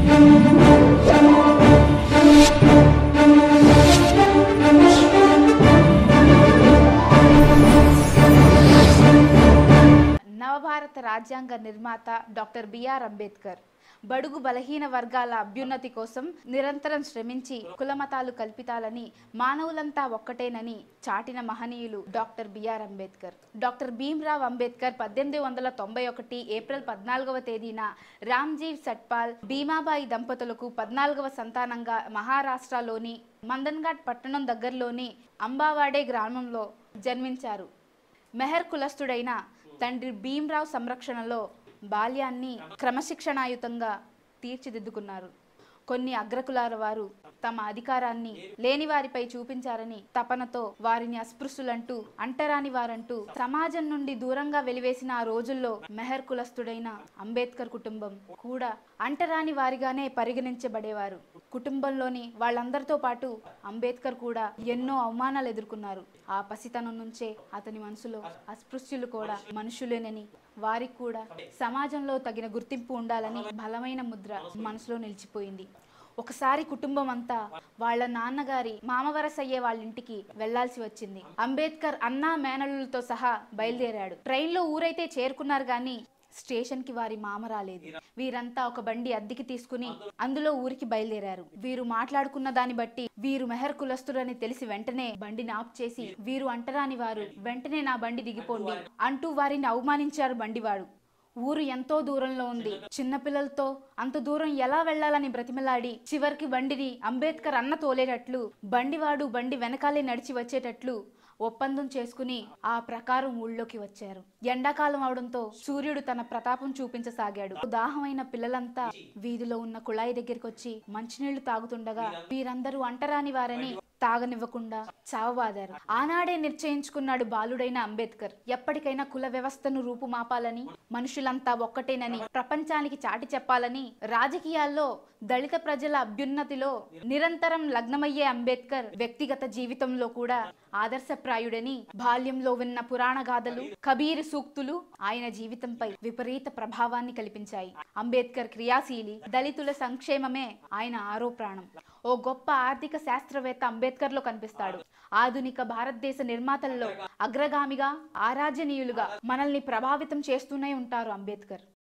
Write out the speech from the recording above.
నవభారత రాజ్యాంగ నిర్మాత డాక్టర్ బిఆర్ అంబేద్కర్ బడుగు బలహీన వర్గాల అభ్యున్నతి కోసం నిరంతరం శ్రమించి కులమతాలు కల్పితాలని మానవులంతా ఒక్కటేనని చాటిన మహనీయులు doctor B R Ambedkar doctor Bhimrao Ambedkar పద్దెనిమిది వందల తొంభై ఒకటి ఏప్రిల్ పద్నాలుగవ తేదీన రామ్జీవ్ సట్పాల్ భీమాబాయి దంపతులకు పద్నాలుగవ సంతానంగా మహారాష్ట్రలోని మందన్ఘాట్ పట్టణం దగ్గరలోని అంబావాడే గ్రామంలో జన్మించారు మెహర్ కులస్తుడైన తండ్రి భీమ్రావ్ సంరక్షణలో బాల్యాన్ని క్రమశిక్షణాయుతంగా తీర్చిదిద్దుకున్నారు కొన్ని అగ్రకులాల వారు తమ అధికారాన్ని లేని వారిపై చూపించారని తపనతో వారిని అస్పృశ్యులంటూ అంటరాని వారంటూ సమాజం నుండి దూరంగా వెలివేసిన ఆ రోజుల్లో మెహర్ కులస్తుడైన అంబేద్కర్ కుటుంబం కూడా అంటరాని వారిగానే పరిగణించబడేవారు కుటుంబంలోని వాళ్ళందరితో పాటు అంబేద్కర్ కూడా ఎన్నో అవమానాలు ఎదుర్కొన్నారు ఆ పసితనం నుంచే అతని మనసులో అస్పృశ్యులు కూడా మనుషులేనని వారికి కూడా సమాజంలో తగిన గుర్తింపు ఉండాలని బలమైన ముద్ర మనసులో నిలిచిపోయింది ఒకసారి కుటుంబం అంతా వాళ్ళ నాన్నగారి మామవరస అయ్యే వాళ్ళ ఇంటికి వెళ్లాల్సి వచ్చింది అంబేద్కర్ అన్నా మేనల్లులతో సహా బయలుదేరాడు ట్రైన్లో ఊరైతే చేరుకున్నారు గాని స్టేషన్ కి వారి మామ రాలేదు వీరంతా ఒక బండి అద్దెకి తీసుకుని అందులో ఊరికి బయలుదేరారు వీరు మాట్లాడుకున్న దాన్ని బట్టి వీరు మెహర్ కులస్తుడని తెలిసి వెంటనే బండిని ఆఫ్ చేసి వీరు అంటరాని వారు వెంటనే నా బండి దిగిపోండి అంటూ వారిని అవమానించారు బండివాడు ఊరు ఎంతో దూరంలో ఉంది చిన్నపిల్లలతో అంత దూరం ఎలా వెళ్లాలని బ్రతిమలాడి చివరికి బండిని అంబేద్కర్ అన్న తోలేటట్లు బండివాడు బండి వెనకాలే నడిచి వచ్చేటట్లు ఒప్పందం చేసుకుని ఆ ప్రకారం ఊళ్ళోకి వచ్చారు ఎండాకాలం అవడంతో సూర్యుడు తన ప్రతాపం చూపించసాగాడు దాహమైన పిల్లలంతా వీధిలో ఉన్న కుళాయి దగ్గరికి వచ్చి మంచినీళ్లు తాగుతుండగా వీరందరూ అంటరాని వారని తాగనివ్వకుండా చావబాదారు ఆనాడే నిశ్చయించుకున్నాడు బాలుడైన అంబేద్కర్ ఎప్పటికైనా కుల వ్యవస్థను రూపుమాపాలని మనుషులంతా ఒక్కటేనని ప్రపంచానికి చాటి చెప్పాలని రాజకీయాల్లో దళిత ప్రజల అభ్యున్నతిలో నిరంతరం లగ్నమయ్యే అంబేద్కర్ వ్యక్తిగత జీవితంలో కూడా ఆదర్శప్రాయుడని బాల్యంలో విన్న పురాణ గాథలు కబీర్ సూక్తులు ఆయన జీవితంపై విపరీత ప్రభావాన్ని కల్పించాయి అంబేద్కర్ క్రియాశీలి దళితుల సంక్షేమమే ఆయన ఆరో ప్రాణం ఓ గొప్ప ఆర్థిక శాస్త్రవేత్త అంబేద్కర్ లో కనిపిస్తాడు ఆధునిక భారతదేశ నిర్మాతల్లో అగ్రగామిగా ఆరాధ్యనీయులుగా మనల్ని ప్రభావితం చేస్తూనే ఉంటారు అంబేద్కర్